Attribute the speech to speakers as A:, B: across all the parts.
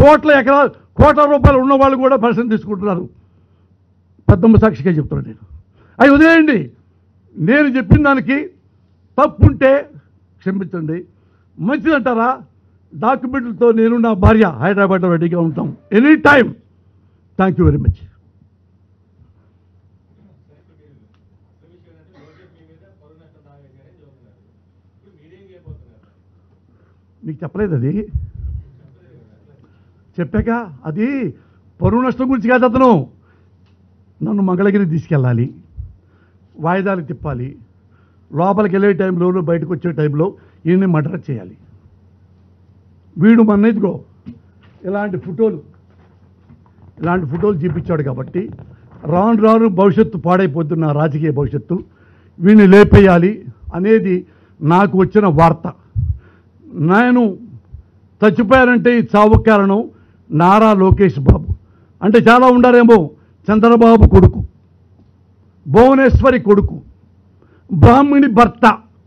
A: కోట్ల ఎకరాలు కోట్ల రూపాయలు ఉన్న వాళ్ళు కూడా పరిశ్రమ తీసుకుంటున్నారు పెద్దమ్మ సాక్షిగా చెప్తున్నాను నేను అవి వదిలేయండి నేను చెప్పిన దానికి తప్పుంటే క్షమించండి మంచిదంటారా డాక్యుమెంట్లతో నేను నా భార్య హైదరాబాద్లో రెడీగా ఉంటాం any time thank you very much మీకు చెప్పలేదు అది చెప్పాక అది పరువు నష్టం గురించి కాదు అతను నన్ను మంగళగిరి తీసుకెళ్ళాలి వాయిదాలు తిప్పాలి లోపలికి వెళ్ళే టైంలో బయటకు వచ్చే టైంలో ఈయన్ని మర్డర్ చేయాలి వీడు మన ఇదిగో ఇలాంటి ఫోటోలు ఇలాంటి ఫోటోలు చూపించాడు కాబట్టి రాను రాను భవిష్యత్తు పాడైపోతున్న రాజకీయ భవిష్యత్తు వీడిని లేపేయాలి అనేది నాకు వచ్చిన వార్త నేను చచ్చిపోయారంటే ఈ చావు కారణం నారా లోకేష్ బాబు అంటే చాలా ఉండారేమో చంద్రబాబు కొడుకు భువనేశ్వరి కొడుకు బ్రాహ్మణి భర్త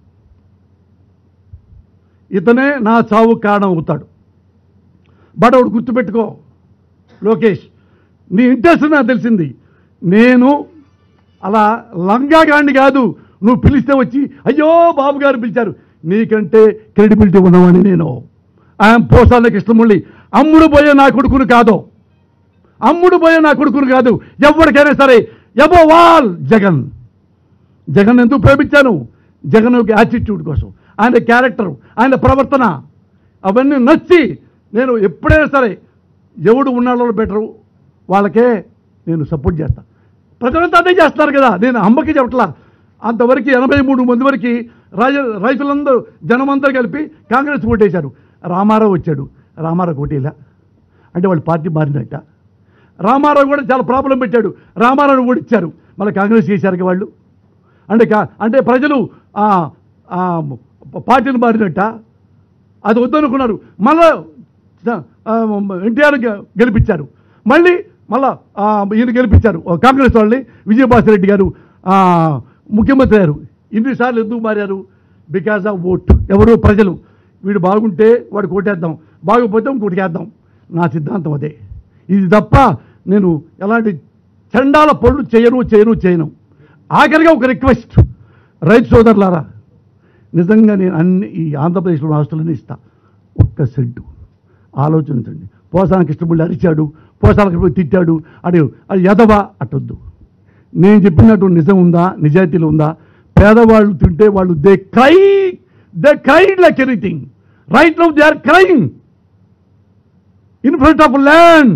A: ఇతనే నా చావు కారణం అవుతాడు బట్ ఒకటి గుర్తుపెట్టుకో లోకేష్ నీ ఇంట్రెస్ట్ నాకు తెలిసింది నేను అలా లంగాగాండి కాదు నువ్వు పిలిస్తే వచ్చి అయ్యో బాబు గారు పిలిచారు నీకంటే క్రెడిబిలిటీ ఉన్నవాడిని నేను ఐఎమ్ పోసాల కృష్ణమురళి అమ్ముడు పోయే నా కొడుకును కాదు అమ్ముడు పోయే నా కొడుకును కాదు ఎవరికైనా సరే ఎబో వాల్ జగన్ జగన్ ఎందుకు ప్రేమించాను జగన్ యొక్క యాటిట్యూడ్ కోసం ఆయన క్యారెక్టర్ ఆయన ప్రవర్తన అవన్నీ నచ్చి నేను ఎప్పుడైనా సరే ఎవడు ఉన్నాడో బెటరు వాళ్ళకే నేను సపోర్ట్ చేస్తాను ప్రజలంతా అదే చేస్తున్నారు కదా నేను అమ్మకి చెప్పట్లా అంతవరకు ఎనభై మూడు మంది వరకు రాజ రైతులందరూ జనమందరూ కలిపి కాంగ్రెస్ ఓటేశారు రామారావు వచ్చాడు రామారావు ఓటేలా అంటే వాళ్ళు పార్టీ మారినట్ట రామారావు కూడా చాలా ప్రాబ్లం పెట్టాడు రామారావు కూడా ఇచ్చారు మళ్ళీ కాంగ్రెస్ చేశారు వాళ్ళు అంటే కా- అంటే ప్రజలు ఆ, ఆ, పార్టీలు మారినట్ట అది వద్దనుకున్నారు మళ్ళా ఎన్టీఆర్ గెలిపించారు మళ్ళీ మళ్ళా ఆ, ఈయన గెలిపించారు ఆ, కాంగ్రెస్ వాళ్ళని విజయభాస్కర్ గారు ఆ, ముఖ్యమంత్రి అయ్యారు ఇన్నిసార్లు ఎందుకు మారారు బికాజ్ ఆఫ్ ఓట్ ఎవరు ప్రజలు వీడు బాగుంటే వాడు కోటేద్దాం బాగోపోతే ఇంకోటి వేద్దాం నా సిద్ధాంతం అదే ఇది తప్ప నేను ఎలాంటి చండాల పనులు చేయను చేయను చేయను ఆఖరిగా ఒక రిక్వెస్ట్ రైతు సోదరులారా నిజంగా నేను అన్ని ఈ ఆంధ్రప్రదేశ్లో ఆస్తులన్నీ ఇస్తా ఒక్క సెంటు ఆలోచించండి పోసాన కృష్ణముళ్ళు అరిచాడు పోసాన కృష్ణముళ్ళు తిట్టాడు అది అది ఎదవా అట్టొద్దు నేను చెప్పినట్టు నిజం ఉందా నిజాయితీలు ఉందా పేదవాళ్ళు తింటే వాళ్ళు they cry they cry like anything right now they are crying in front of land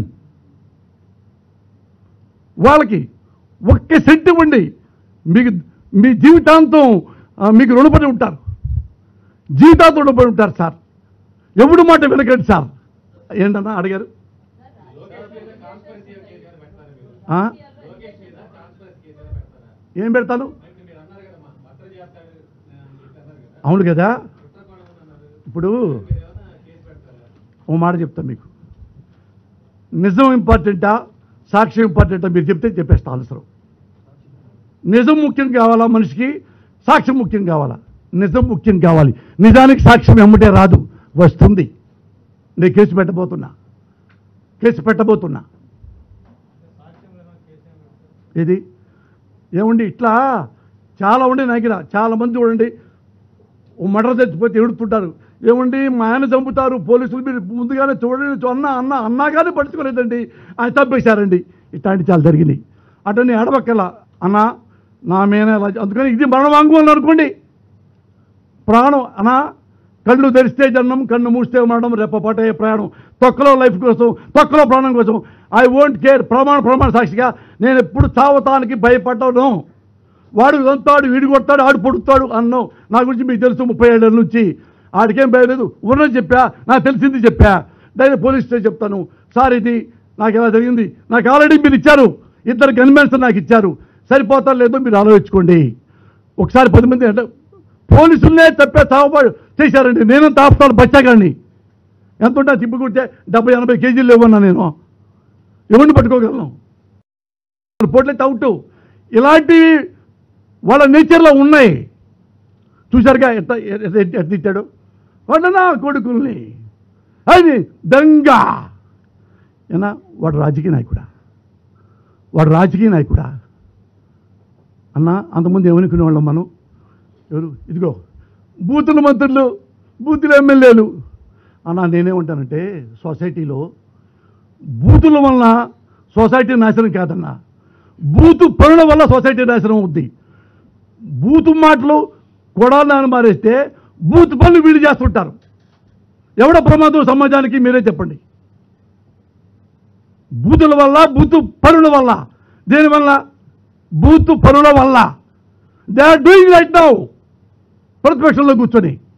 A: వాళ్ళకి ఒక్క సెంట్ ఇవ్వండి మీకు మీ జీవితాంతం ఆ, మీకు రుణపడి ఉంటారు జీవితాంతం రుణపడి ఉంటారు సార్ ఎవడు మాట వినకండి సార్ ఏంటన్నా అడిగారు ఆ? ఏం పెడతాను అవును కదా ఇప్పుడు ఓ మాట చెప్తా మీకు నిజం ఇంపార్టెంటా సాక్ష్యం ఇంపార్టెంటా మీరు చెప్తే చెప్పేస్తా అవసరం నిజం ముఖ్యం కావాలా మనిషికి సాక్ష్యం ముఖ్యం కావాలా నిజం ముఖ్యం కావాలి నిజానికి సాక్ష్యం ఎమ్మటే రాదు వస్తుంది నేను కేసు పెట్టబోతున్నా కేసు పెట్టబోతున్నా ఇది ఏమండి ఇట్లా చాలా ఉండి నాకు ఇలా చాలా మంది చూడండి ఓ మర్డర్ చచ్చిపోతే ఏడుతుంటారు ఏమండి మా ఆయన చంపుతారు పోలీసులు మీరు ముందుగానే చూడండి అన్న అన్న అన్నా కానీ పడుచుకోలేదండి ఆయన చంపేశారండి ఇట్లాంటి చాలా జరిగినాయి అటు నేను అడవక్కల అన్న నా మీద ఇలా అందుకని ఇది మరణ వాంగ్మూలం అనుకోండి ప్రాణం అనా కళ్ళు తెరిస్తే జన్మం కన్ను మూస్తే మరణం రెప్పపాటే ప్రయాణం తొక్కలో లైఫ్ కోసం తొక్కలో ప్రాణం కోసం ఐ వోంట్ కేర్ ప్రమాణ ప్రమాణ సాక్షిగా నేను ఎప్పుడు చావతానికి భయపడ్డాను వాడు వంతాడు వీడు కొడతాడు ఆడు పొడుతాడు అన్నావు నా గురించి మీకు తెలుసు ముప్పై ఏళ్ళ నుంచి ఆడికేం భయం లేదు ఉన్నది చెప్పా నాకు తెలిసింది చెప్పా డైరెక్ట్ పోలీస్ స్టేషన్ చెప్తాను సార్ ఇది నాకు ఎలా జరిగింది నాకు ఆల్రెడీ మీరు ఇచ్చారు ఇద్దరు గన్మెన్స్ నాకు ఇచ్చారు సరిపోతారు లేదో మీరు ఆలోచించుకోండి ఒకసారి పది మంది అంటే పోలీసులనే తప్పే తాగుబాటు చేశారండి నేను తాపుతాను బచ్చాగాడిని ఎంత ఉంటా తిప్పుకుంటే డెబ్బై ఎనభై కేజీలు లేవన్నా నేను ఎవరిని పట్టుకోగలను పోట్లయితే అవుట్ ఇలాంటి వాళ్ళ నేచర్లో ఉన్నాయి చూశారుగా ఎంత ఎంత- ఎంత తిట్టాడు వాడు నా కొడుకుల్ని అది దంగా ఏనా వాడు రాజకీయ నాయకుడా వాడు రాజకీయ నాయకుడా అన్న అంతకుముందు ఏమనుకునే వాళ్ళం మనం ఎవరు ఇదిగో బూతుల మంత్రులు బూతుల ఎమ్మెల్యేలు అన్న నేనేమంటానంటే సొసైటీలో బూతుల వలన సొసైటీ నాశనం కాదన్న బూతు పనుల వల్ల సొసైటీ నాశనం అవుద్ది బూతు మాటలు కొడాలని మారేస్తే బూతు పనులు వీళ్ళు చేస్తుంటారు ఎవడ ప్రమాదం సమాజానికి మీరే చెప్పండి బూతుల వల్ల బూతు పనుల వల్ల దేనివల్ల బూతు పనుల వల్ల they are doing right now ప్రతిపక్షంలో కూర్చొని